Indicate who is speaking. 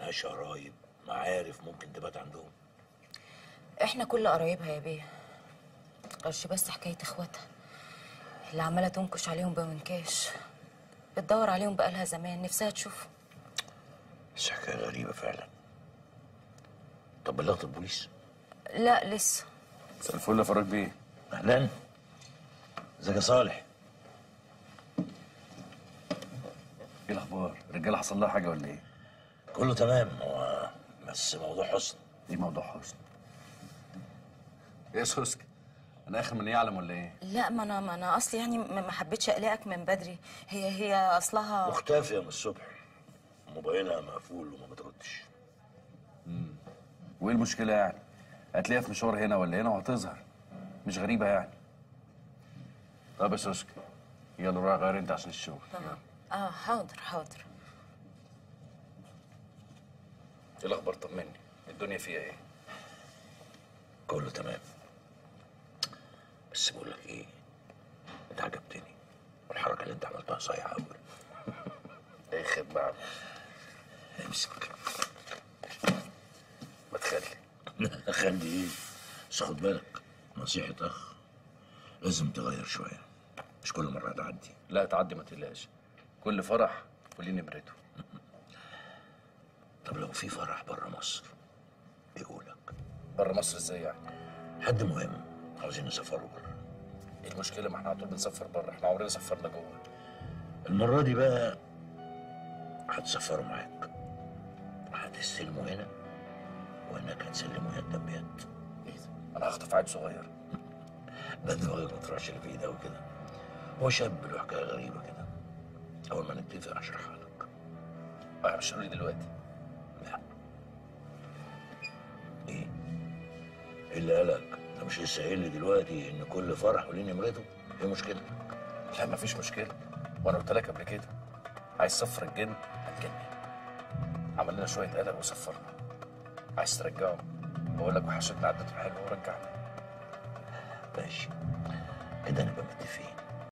Speaker 1: ملهاش قرايب معارف ممكن تبات عندهم
Speaker 2: احنا كل قرايبها يا بيه غيرش بس حكايه اخواتها اللي عماله تنكش عليهم بمنكاش بتدور عليهم بقالها زمان نفسها تشوفهم
Speaker 1: بس حكايه غريبه فعلا طب بلغت البوليس
Speaker 2: لا لسه
Speaker 3: مساء الفل يا فراج بيه
Speaker 1: اهلا ازيك يا صالح
Speaker 3: ايه الاخبار الرجاله حصل لها حاجه ولا ايه
Speaker 1: كله تمام هو بس موضوع حسن
Speaker 3: ايه موضوع حسن ايه يا سوسك انا اخر من يعلم ولا ايه
Speaker 2: لا ما انا ما انا اصلي يعني ما ما حبيتش اقلقك من بدري هي هي اصلها
Speaker 1: مختفيه من الصبح موبايلها مقفول وما بتردش
Speaker 3: وايه المشكله يعني هتلاقيها في مشوار هنا ولا هنا وهتظهر مش غريبه يعني طب يا سوسك يلا روح غير انت عشان الشغل
Speaker 2: تمام اه حاضر حاضر
Speaker 3: ايه الاخبار طمني الدنيا فيها ايه
Speaker 1: كله تمام بس بقول لك ايه انت عجبتني والحركه اللي انت عملتها صايعه قوي
Speaker 3: ايه خدمه يا عم
Speaker 1: امسك
Speaker 3: ما تخلي
Speaker 1: خلي ايه بس خد بالك نصيحه اخ لازم تغير شويه مش كل مره تعدي
Speaker 3: لا تعدي ما تقلقش كل فرح وليه نمرته
Speaker 1: طب لو في فرح بره مصر بيقولك
Speaker 3: بره مصر ازاي يعني
Speaker 1: حد مهم عاوزين نسافروا بره
Speaker 3: ايه المشكله ما احنا على طول بنسافر بره احنا عمرنا سافرنا جوه
Speaker 1: المره دي بقى هتسافروا معاك هتستلموا هنا وهناك هتسلموا يدا بيد
Speaker 3: ايه ده انا هخطف عيل صغير
Speaker 1: ده دماغك ما تروحش اللي في ايده وكده هو شاب له حكايه غريبه كده اول ما نتفق هشرحها لك
Speaker 3: اه مش قولي دلوقتي
Speaker 1: لا ايه ايه اللي قالك ده مش لسه قايل لي دلوقتي ان كل فرح وليه نمرته ايه مشكلتك
Speaker 3: لا مفيش مشكله وانا قلت لك قبل كده عايز صفر الجن هتجنن عمل لنا شويه قلق وصفرنا عايز ترجعه بقول لك وحشتنا عدته حلوه ورجعنا
Speaker 1: ماشي كده نبقى متفقين